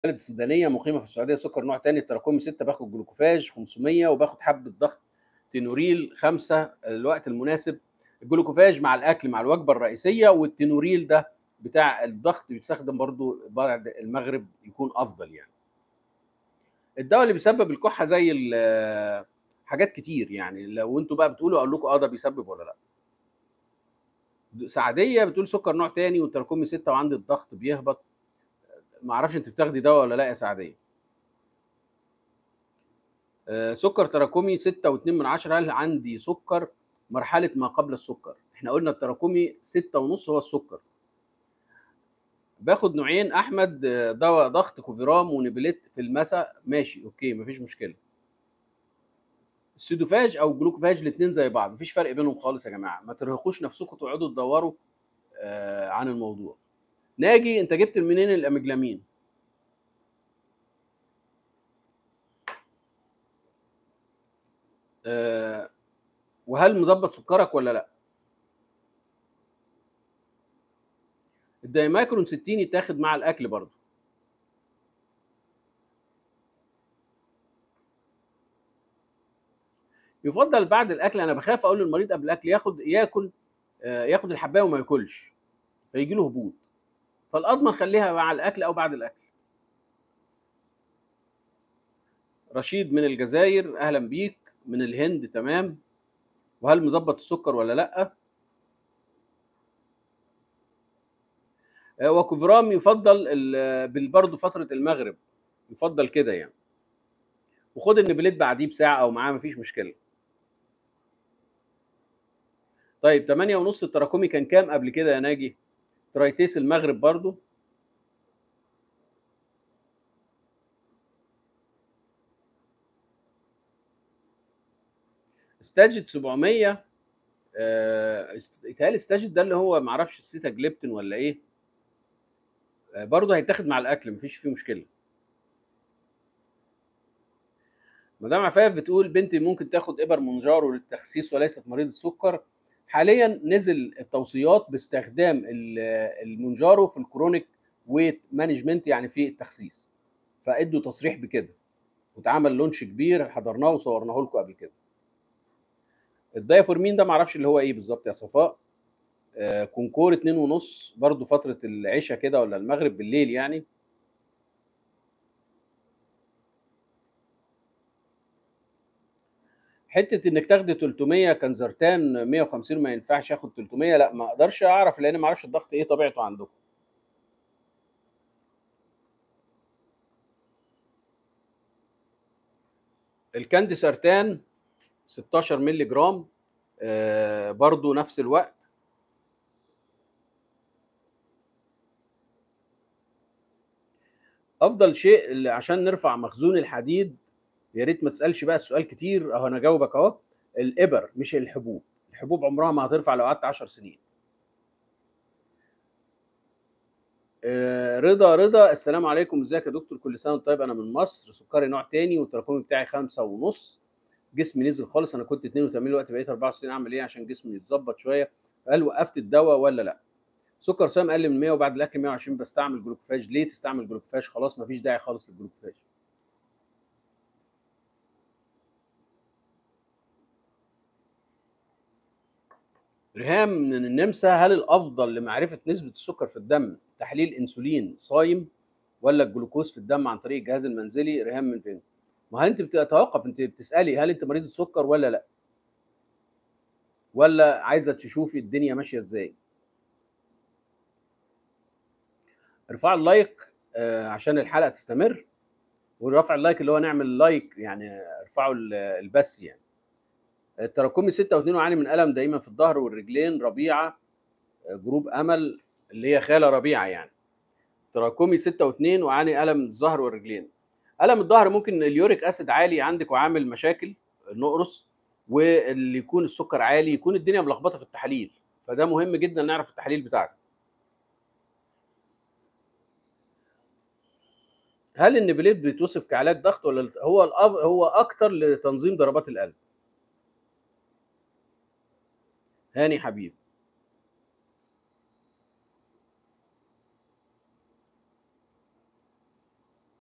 بلد سودانيه مقيمه في السعوديه سكر نوع تاني التراكمي 6 باخد جلوكوفاج 500 وباخد حبه ضغط تينوريل 5 الوقت المناسب الجلوكوفاج مع الاكل مع الوجبه الرئيسيه والتينوريل ده بتاع الضغط بيستخدم برضو بعد المغرب يكون افضل يعني الدواء اللي بيسبب الكحه زي ال- حاجات كتير يعني لو انتوا بقى بتقولوا اقول لكم اه ده بيسبب ولا لا سعديه بتقول سكر نوع تاني والتراكمي 6 وعندي الضغط بيهبط ما اعرفش انت بتاخدي دواء ولا لا يا سعديه آه، سكر تراكمي 6 و2 من عشرة هل عندي سكر مرحله ما قبل السكر احنا قلنا التراكمي 6 ونص هو السكر باخد نوعين احمد آه، دواء ضغط كوفيرام ونبليت في المساء ماشي اوكي مفيش مشكله السيدوفاج او الجلوكوفاج الاثنين زي بعض مفيش فرق بينهم خالص يا جماعه ما ترهقوش نفسكم تقعدوا تدوروا آه، عن الموضوع ناجي انت جبت منين الاميجلامين آه، وهل مظبط سكرك ولا لا الدايماكرون 60 يتاخد مع الاكل برضه يفضل بعد الاكل انا بخاف اقول للمريض قبل الاكل ياخد ياكل آه، ياخد الحبايه وما ياكلش فيجي له هبوط فالاضمن خليها مع الاكل او بعد الاكل رشيد من الجزائر اهلا بيك من الهند تمام وهل مظبط السكر ولا لا آه، وكوفرام يفضل ال- بال- برضه فتره المغرب يفضل كده يعني وخد النبليت بعديه بساعه او معاه مفيش مشكله طيب 8 ونص التراكمي كان كام قبل كده يا ناجي ترايتيس المغرب برضو استاجد 700 آه يتهيألي استاجد ده اللي هو معرفش السيتا جليبتين ولا ايه آه برضه هيتاخد مع الاكل مفيش فيه مشكله مدام عفاف بتقول بنتي ممكن تاخد ابر منجارو للتخسيس وليست مريض السكر حاليا نزل التوصيات باستخدام ال- المونجارو في الكرونيك ويت مانجمنت يعني في التخسيس فادوا تصريح بكده واتعمل لونش كبير حضرناه وصورناه لكم قبل كده الدايفورمين ده معرفش اللي هو ايه بالظبط يا صفاء آه كونكور اتنين ونص برضو فترة العشاء كده ولا المغرب بالليل يعني حته انك تاخدي 300 كنزرتان 150 ما ينفعش اخد 300 لا ما اقدرش اعرف لان ما اعرفش الضغط ايه طبيعته عندكم الكاندي سرتان 16 مللي جرام آه برضو نفس الوقت افضل شيء اللي عشان نرفع مخزون الحديد يا ريت ما تسالش بقى السؤال كتير اهو انا جاوبك اهو الابر مش الحبوب الحبوب عمرها ما هترفع لو قعدت 10 سنين آه، رضا رضا السلام عليكم ازيك يا دكتور كل سنه وانت طيب انا من مصر سكري نوع تاني والتراكمي بتاعي خمسة ونص جسمي نزل خالص انا كنت 82 دلوقتي بقيت 64 اعمل ايه عشان جسمي يتظبط شويه هل وقفت الدواء ولا لا سكر سام قل من 100 وبعد الاكل 120 بستعمل جلوكوفاج ليه تستعمل جلوكوفاج خلاص مفيش داعي خالص للجلوكوفاج ريهام من النمسا هل الافضل لمعرفه نسبه السكر في الدم تحليل انسولين صايم ولا الجلوكوز في الدم عن طريق الجهاز المنزلي ريهام من فين ما هل انت بتتوقف انت بتسالي هل انت مريض السكر ولا لا ولا عايزه تشوفي الدنيا ماشيه ازاي ارفعوا اللايك آه، عشان الحلقه تستمر ورفع اللايك اللي هو نعمل لايك يعني ارفعوا ال- البث يعني التراكمي 6 و2 وعاني من الم دايما في الظهر والرجلين ربيعه آه، جروب امل اللي هي خاله ربيعه يعني تراكمي 6 و2 وعاني الم الظهر والرجلين الم الظهر ممكن اليوريك اسيد عالي عندك وعامل مشاكل نقرس واللي يكون السكر عالي يكون الدنيا ملخبطه في التحاليل فده مهم جدا نعرف التحاليل بتاعتك هل النبليت بيتوصف كعلاج ضغط ولا هو الأف- هو اكتر لتنظيم ضربات القلب هاني حبيب